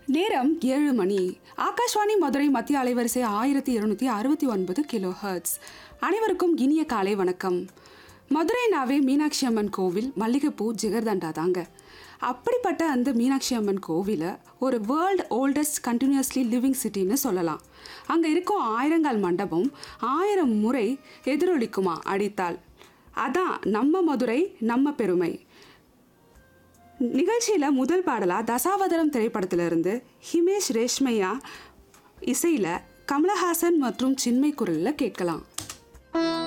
நேரம் ஏழு மணி ஆகாஷ்வாணி மதுரை மத்திய அலைவரிசை ஆயிரத்தி இருநூத்தி அறுபத்தி ஒன்பது கிலோ ஹெர்ட்ஸ் அனைவருக்கும் இனிய காலை வணக்கம் மதுரைனாவே மீனாட்சி அம்மன் கோவில் மல்லிகைப்பூ ஜிகர்தண்டா தாங்க அப்படிப்பட்ட அந்த மீனாட்சி அம்மன் கோவிலை ஒரு வேர்ல்ட் ஓல்டஸ்ட் கண்டினியூஸ்லி லிவிங் சிட்டின்னு சொல்லலாம் அங்கே இருக்கும் ஆயிரங்கால் மண்டபம் ஆயிரம் முறை எதிரொலிக்குமா அடித்தால் அதான் நம்ம மதுரை நம்ம பெருமை நிகழ்ச்சியில முதல் பாடலா தசாவதாரம் திரைப்படத்திலிருந்து ஹிமேஷ் ரேஷ்மையா இசையில கமலஹாசன் மற்றும் சின்மை குரல்ல கேட்கலாம்